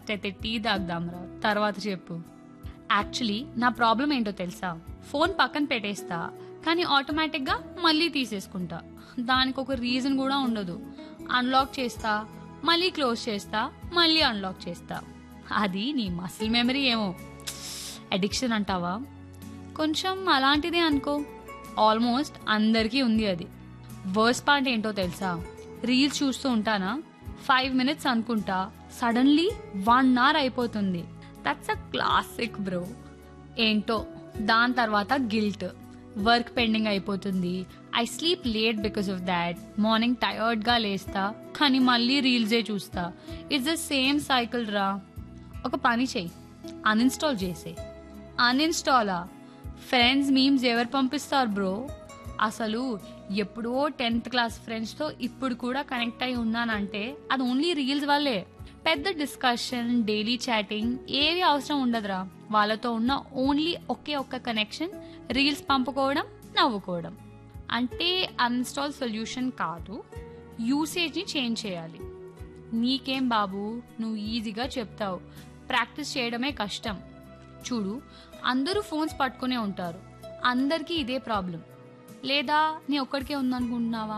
first అయితే tea తాగుదాంరా తర్వాత చెప్పు యాక్చువల్లీ నా ప్రాబ్లం ఏంటో తెలుసా ఫోన్ పక్కన పెట్టేస్తా కానీ ఆటోమేటిక్గా మళ్ళీ తీసేసుకుంటా దానికి ఒక రీజన్ కూడా ఉండదు అన్లాక్ చేస్తా మళ్ళీ క్లోజ్ చేస్తా మళ్ళీ అన్లాక్ చేస్తా అది నీ మసిల్ మెమరీ ఏమో అడిక్షన్ అంటావా కొంచెం అలాంటిదే అనుకో ఆల్మోస్ట్ అందరికీ ఉంది అది వర్స్ పార్ట్ ఏంటో తెలుసా రీల్స్ చూస్తూ ఉంటానా ఫైవ్ మినిట్స్ అనుకుంటా సడన్లీ వన్ అవర్ అయిపోతుంది దట్స్ అ క్లాసిక్ బ్రో ఏంటో దాని తర్వాత గిల్ట్ వర్క్ పెండింగ్ అయిపోతుంది I sleep late because of that morning టయర్డ్గా లేస్తా కానీ మళ్ళీ రీల్సే చూస్తా ఇట్స్ ద సేమ్ సైకిల్ రా ఒక పని చెయ్యి అన్ఇన్స్టాల్ చేసే అన్ఇన్స్టాలా ఫ్రెండ్స్ మీమ్స్ ఎవరు పంపిస్తారు బ్రో అసలు ఎప్పుడో టెన్త్ క్లాస్ ఫ్రెండ్స్తో ఇప్పుడు కూడా కనెక్ట్ అయి ఉన్నానంటే అది ఓన్లీ రీల్స్ వల్లే పెద్ద డిస్కషన్ డైలీ చాటింగ్ ఏవి అవసరం ఉండదురా వాళ్ళతో ఉన్న ఓన్లీ ఒకే ఒక్క కనెక్షన్ రీల్స్ పంపుకోవడం నవ్వుకోవడం అంటే అన్ఇన్స్టాల్ సొల్యూషన్ కాదు యూసేజ్ని చేంజ్ చేయాలి నీకేం బాబు నువ్వు ఈజీగా చెప్తావు ప్రాక్టీస్ చేయడమే కష్టం చూడు అందరూ ఫోన్స్ పట్టుకునే ఉంటారు అందరికీ ఇదే ప్రాబ్లం లేదా నీ ఒక్కడికే ఉందనుకుంటున్నావా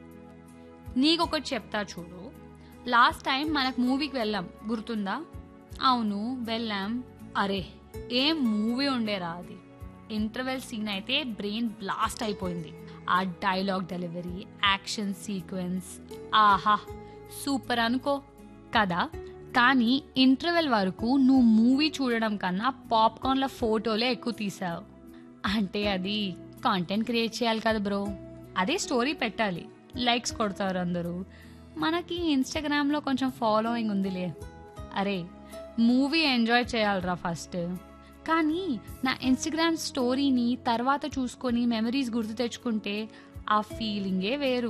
నీకొకటి చెప్తా చూడు లాస్ట్ టైం మనకు మూవీకి వెళ్ళాం గుర్తుందా అవును వెళ్ళాం అరే ఏం మూవీ ఉండేరా అది ఇంటర్వెల్ సీన్ అయితే బ్రెయిన్ బ్లాస్ట్ అయిపోయింది ఆ డైలాగ్ డెలివరీ యాక్షన్ సీక్వెన్స్ ఆహా సూపర్ అనుకో కదా కానీ ఇంటర్వెల్ వరకు నువ్వు మూవీ చూడడం కన్నా పాప్కార్న్ల ఫోటోలే ఎక్కువ తీసావు అంటే అది కాంటెంట్ క్రియేట్ చేయాలి కదా బ్రో అదే స్టోరీ పెట్టాలి లైక్స్ కొడతారు అందరూ మనకి ఇన్స్టాగ్రామ్లో కొంచెం ఫాలోయింగ్ ఉందిలే అరే మూవీ ఎంజాయ్ చేయాలరా ఫస్ట్ కానీ నా ఇన్స్టాగ్రామ్ స్టోరీని తర్వాత చూసుకొని మెమరీస్ గుర్తు తెచ్చుకుంటే ఆ ఫీలింగే వేరు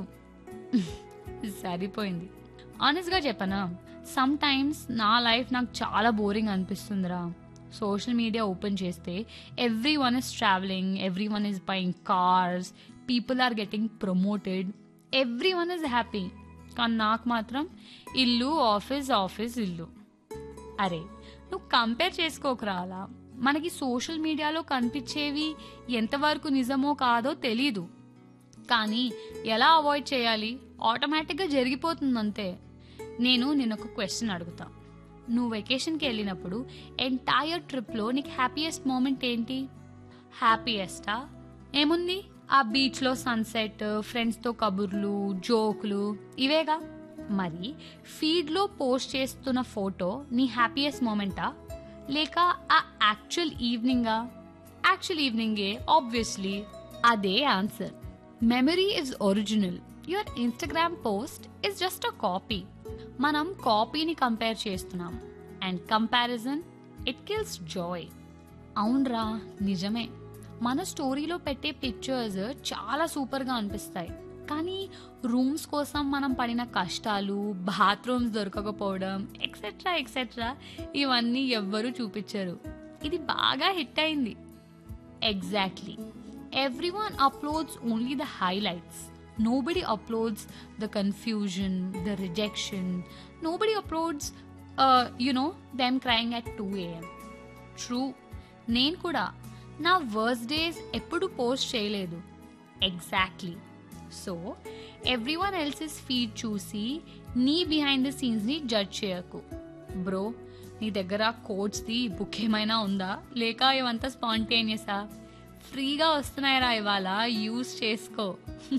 సరిపోయింది ఆనెస్ట్గా చెప్పనా సమ్ టైమ్స్ నా లైఫ్ నాకు చాలా బోరింగ్ అనిపిస్తుందిరా సోషల్ మీడియా ఓపెన్ చేస్తే everyone is travelling everyone is buying cars people are getting promoted everyone is happy కానీ నాకు మాత్రం ఇల్లు ఆఫీస్ ఆఫీస్ ఇల్లు అరే నువ్వు కంపేర్ చేసుకోకరా అలా మనకి సోషల్ మీడియాలో కనిపించేవి ఎంతవరకు నిజమో కాదో తెలీదు కానీ ఎలా అవాయిడ్ చేయాలి ఆటోమేటిక్గా జరిగిపోతుంది అంతే నేను నేను ఒక క్వశ్చన్ అడుగుతా నువ్వు వెకేషన్కి వెళ్ళినప్పుడు ఎంటైర్ ట్రిప్లో నీకు హ్యాపీయెస్ట్ మూమెంట్ ఏంటి హ్యాపీయెస్టా ఏముంది ఆ బీచ్లో సన్సెట్ ఫ్రెండ్స్తో కబుర్లు జోకులు ఇవేగా మరి ఫీడ్లో పోస్ట్ చేస్తున్న ఫోటో నీ హ్యాపీయెస్ట్ మూమెంటా లేక ఆ యాక్చువల్ ఈవినింగా యాక్చువల్ ఈవినింగే ఆబ్వియస్లీ అదే answer memory is original your Instagram post is just a copy మనం కాపీని కంపేర్ చేస్తున్నాం and comparison it kills joy అవునరా నిజమే మన స్టోరీలో పెట్టే పిక్చర్స్ చాలా సూపర్గా అనిపిస్తాయి కానీ రూమ్స్ కోసం మనం పడిన కష్టాలు బాత్రూమ్స్ దొరకకపోవడం ఎక్సెట్రా ఎక్సెట్రా ఇవన్నీ ఎవ్వరూ చూపించరు ఇది బాగా హిట్ అయింది exactly everyone uploads only the highlights nobody uploads the confusion the rejection nobody uploads you know them crying at two AM true నేను కూడా నా వర్స్ డేస్ ఎప్పుడు పోస్ట్ చేయలేదు exactly so everyone else's feed చూసి నీ behind the సీన్స్ని judge చేయకు bro నీ దగ్గర కోడ్స్ది బుక్ ఏమైనా ఉందా లేక ఇవంతా స్పాంటేనియసా ఫ్రీగా వస్తున్నాయిరా ఇవాళ యూస్ చేసుకో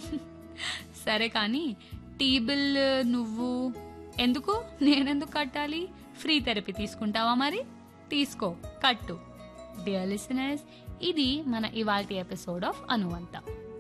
సరే కానీ టీ బిల్ నువ్వు ఎందుకు నేనెందుకు కట్టాలి ఫ్రీ థెరపీ తీసుకుంటావా మరి తీసుకో కట్టు డియర్ లిసనర్స్ ఇది మన ఇవాల్టి ఎపిసోడ్ ఆఫ్ అనువంత